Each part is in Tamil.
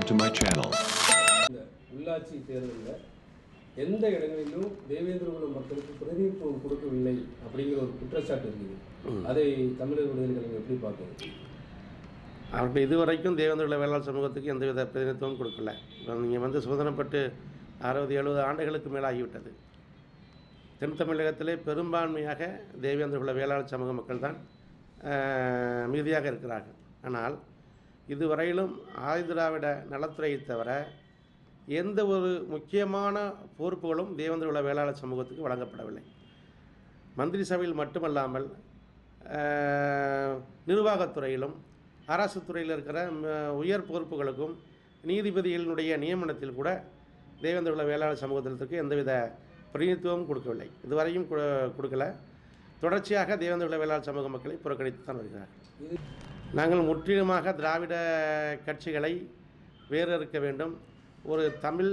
to my channel. இந்த உள்ளாட்சி தேர்தலில் எந்த இடங்களிலும் தேவேந்திரகுல மக்களுக்கு பிரதிநிதித்துவம் கொடுக்கவில்லை அப்படிங்கிற ஒரு குற்றச்சாட்டு இருக்குது அதை தமிழர் விடுதலை கழகம் எப்படி பார்க்குறது அவர்கள் இதுவரைக்கும் தேவேந்திர வேளாண் சமூகத்துக்கு எந்தவித பிரதிநிதித்துவம் கொடுக்கல நீங்கள் வந்து சுதந்திரம் பெற்று அறுபது எழுபது ஆண்டுகளுக்கு மேலாகிவிட்டது தென் தமிழகத்திலே பெரும்பான்மையாக தேவேந்திர குல வேளாண் சமூக மக்கள் தான் ஆஹ், மிகுதியாக இருக்கிறார்கள் ஆனால் இதுவரையிலும் ஆதிதிராவிட நலத்துறையை தவிர எந்த ஒரு முக்கியமான பொறுப்புகளும் தேவேந்திர குல வேளாளர் சமூகத்துக்கு வழங்கப்படவில்லை மந்திரி சபையில் மட்டுமல்லாமல் ஆஹ், நிர்வாகத்துறையிலும் அரசு துறையில் இருக்கிற ம- உயர் பொறுப்புகளுக்கும் நீதிபதிகளினுடைய நியமனத்தில் கூட தேவேந்திர குல வேளாளர் சமூகத்திற்கு எந்தவித பிரதிநிதித்துவமும் கொடுக்கவில்லை இதுவரையும் கொ- கொடுக்கல தொடர்ச்சியாக தேவேந்திர குல வேளாளர் சமூக மக்களை புறக்கணித்து தான் வருகிறார்கள் இது நாங்கள் முற்றிலுமாக திராவிட கட்சிகளை வேறறுக்க வேண்டும் ஒரு தமிழ்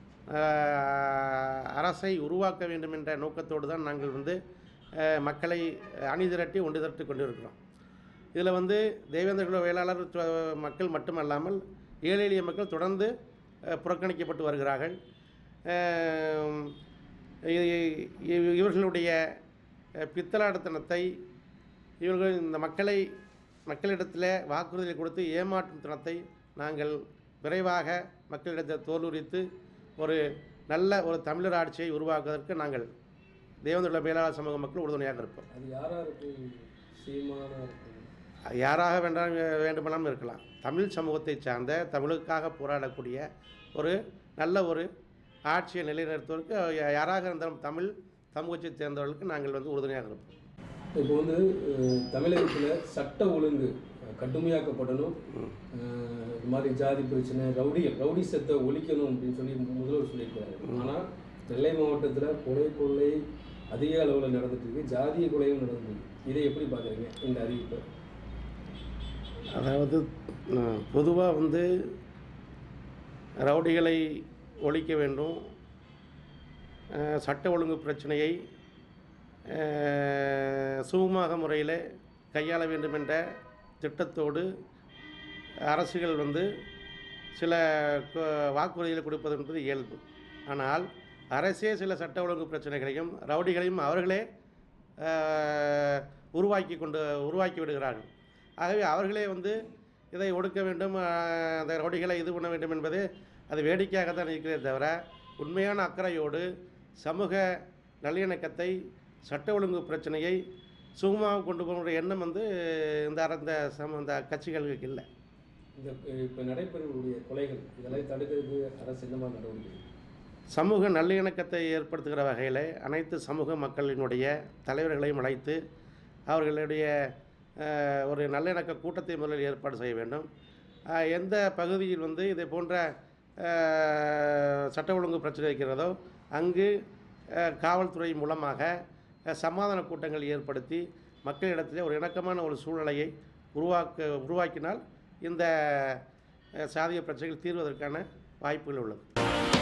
ஆஹ், அரசை உருவாக்க வேண்டும் என்ற நோக்கத்தோடு தான் நாங்கள் வந்து ஆஹ், மக்களை அணிதிரட்டி ஒன்று திரட்டி கொண்டிருக்கிறோம் இதில் வந்து தேவேந்திர குல வேளாளர் து- மக்கள் மட்டுமல்லாமல் ஏழை எளிய மக்கள் தொடர்ந்து ஆஹ், புறக்கணிக்கப்பட்டு வருகிறார்கள் ஆஹ், இ- இ- இவர்களுடைய ஆஹ், பித்தலாட்டத்தனத்தை இவர்கள் இந்த மக்களை மக்களிடத்தில் வாக்குறுதிகளை கொடுத்து ஏமாற்றும் தனத்தை நாங்கள் விரைவாக மக்களிடத்தில் தோலுரித்து ஒரு நல்ல ஒரு தமிழர் ஆட்சியை உருவாக்குவதற்கு நாங்கள் தேவேந்திர மேலாளர் சமூக மக்கள் உறுதுணையாக இருப்போம் அது யாரா இருக்கு சீமானா இருக்கு அது யாராக வேண்டாம் வேண்டுமானாலும் இருக்கலாம் தமிழ் சமூகத்தை சார்ந்த தமிழுக்காக போராடக்கூடிய ஒரு நல்ல ஒரு ஆட்சியை நிலைநிறுத்துவதற்கு யா- யாராக இருந்தாலும் தமிழ் சமூகத்தை சேர்ந்தவர்களுக்கு நாங்கள் வந்து உறுதுணையாக இருப்போம் இப்போ வந்து அஹ், தமிழகத்தில் சட்ட ஒழுங்கு அஹ், கடுமையாக்கப்படணும் அஹ், இது மாதிரி ஜாதி பிரச்சனை ரவுடிகள் ரவுடி சத்தை ஒழிக்கணும் அப்படின்னு சொல்லி முதல்வர் சொல்லியிருக்கிறாரு ஆனால் நெல்லை மாவட்டத்தில் கொலை கொள்ளை அதிக அளவில் நடந்துட்டு இருக்கு ஜாதிய கொலையும் நடந்துட்டு இருக்கு இதை எப்படி பார்க்குறீங்க இந்த அறிவிப்பை அதாவது பொதுவாக வந்து ரவுடிகளை ஒழிக்க வேண்டும் அஹ், சட்ட ஒழுங்கு பிரச்சனையை அஹ், சுமூகமாக முறையில் கையாள வேண்டும் என்ற திட்டத்தோடு அரசுகள் வந்து சில கு- வாக்குறுதிகளை கொடுப்பது என்பது இயல்பு ஆனால் அரசே சில சட்ட ஒழுங்கு பிரச்சனைகளையும் ரவுடிகளையும் அவர்களே அஹ், உருவாக்கி கொண்டு உருவாக்கி விடுகிறார்கள் ஆகவே அவர்களே வந்து இதை ஒடுக்க வேண்டும் அஹ், அந்த ரவுடிகளை இது பண்ண வேண்டும் என்பது அது வேடிக்கையாக தான் இருக்கிறதே தவிர உண்மையான அக்கறையோடு சமூக நல்லிணக்கத்தை சட்ட ஒழுங்கு பிரச்சனையை சுகமாக கொண்டு போகிற எண்ணம் வந்து இந்த அர- இந்த சம இந்த கட்சிகளுக்கு இல்லை இந்த இப்போ நடைபெறக்கூடிய கொலைகள் இதெல்லாம் தடுக்கிறதுக்கு அரசு என்ன மாதிரி நடவடிக்கை சமூக நல்லிணக்கத்தை ஏற்படுத்துகிற வகையில் அனைத்து சமூக மக்களினுடைய தலைவர்களையும் அழைத்து அவர்களுடைய அஹ், ஒரு நல்லிணக்க கூட்டத்தை முதலில் ஏற்பாடு செய்ய வேண்டும் அஹ், எந்த பகுதியில் வந்து இதை போன்ற அஹ், சட்ட ஒழுங்கு பிரச்சனை இருக்கிறதோ அங்கு அஹ், காவல்துறை மூலமாக அஹ், சமாதான கூட்டங்கள் ஏற்படுத்தி மக்களிடத்திலே ஒரு இணக்கமான ஒரு சூழ்நிலையை உருவாக்க உருவாக்கினால் இந்த அஹ், சாதிய பிரச்சனைகள் தீர்வதற்கான வாய்ப்புகள் உள்ளது